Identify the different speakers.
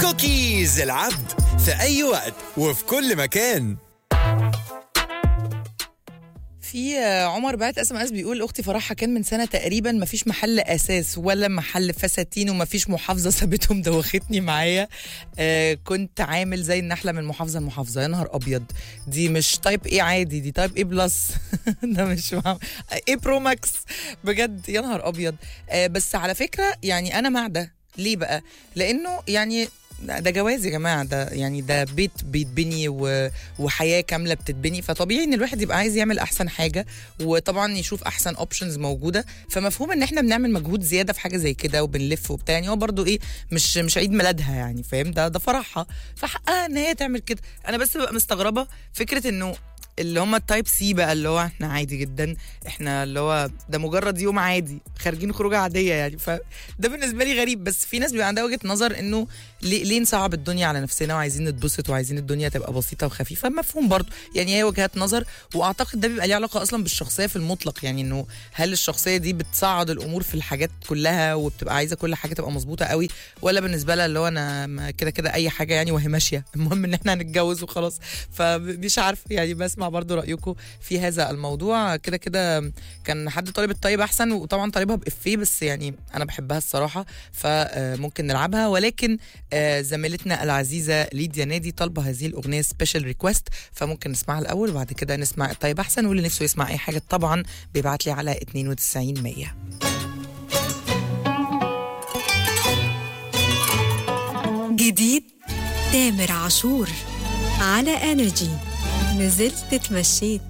Speaker 1: كوكيز العبد في أي وقت وفي كل مكان
Speaker 2: في آه، عمر بعت اس ام اس بيقول اختي فرحها كان من سنه تقريبا ما فيش محل اساس ولا محل فساتين وما فيش محافظه سابتهم دوختني معايا آه كنت عامل زي النحله من محافظه لمحافظه يا نهار ابيض دي مش تايب ايه عادي دي تايب ايه بلس ده مش مع... ايه برو ماكس بجد يا نهار ابيض آه بس على فكره يعني انا مع ده ليه بقى لانه يعني ده جواز يا جماعه ده يعني ده بيت بيتبني و... وحياه كامله بتتبني فطبيعي ان الواحد يبقى عايز يعمل احسن حاجه وطبعا يشوف احسن اوبشنز موجوده فمفهوم ان احنا بنعمل مجهود زياده في حاجه زي كده وبنلف وبتاع يعني هو برضو ايه مش مش عيد ميلادها يعني فاهم ده ده فرحها فحقها ان هي تعمل كده انا بس ببقى مستغربه فكره انه اللي هم التايب سي بقى اللي هو احنا عادي جدا احنا اللي هو ده مجرد يوم عادي خارجين خروجه عاديه يعني فده بالنسبه لي غريب بس في ناس بيبقى عندها وجهه نظر انه ليه, ليه نصعب الدنيا على نفسنا وعايزين نتبسط وعايزين الدنيا تبقى بسيطه وخفيفه مفهوم برضو يعني هي وجهات نظر واعتقد ده بيبقى ليه علاقه اصلا بالشخصيه في المطلق يعني انه هل الشخصيه دي بتصعد الامور في الحاجات كلها وبتبقى عايزه كل حاجه تبقى مظبوطه قوي ولا بالنسبه لها اللي هو انا ما كده كده اي حاجه يعني وهي ماشيه المهم ان احنا هنتجوز وخلاص فمش عارفه يعني بسمع برضو رايكم في هذا الموضوع كده كده كان حد طالب الطيب احسن وطبعا طالبها بافيه بس يعني انا بحبها الصراحه فممكن نلعبها ولكن آه، زميلتنا العزيزه ليديا نادي طالبه هذه الاغنيه سبيشال ريكوست فممكن نسمعها الاول وبعد كده نسمع الطيب احسن واللي نفسه يسمع اي حاجه طبعا بيبعت لي على 92 100
Speaker 3: جديد تامر عاشور على انرجي نزلت اتمشيت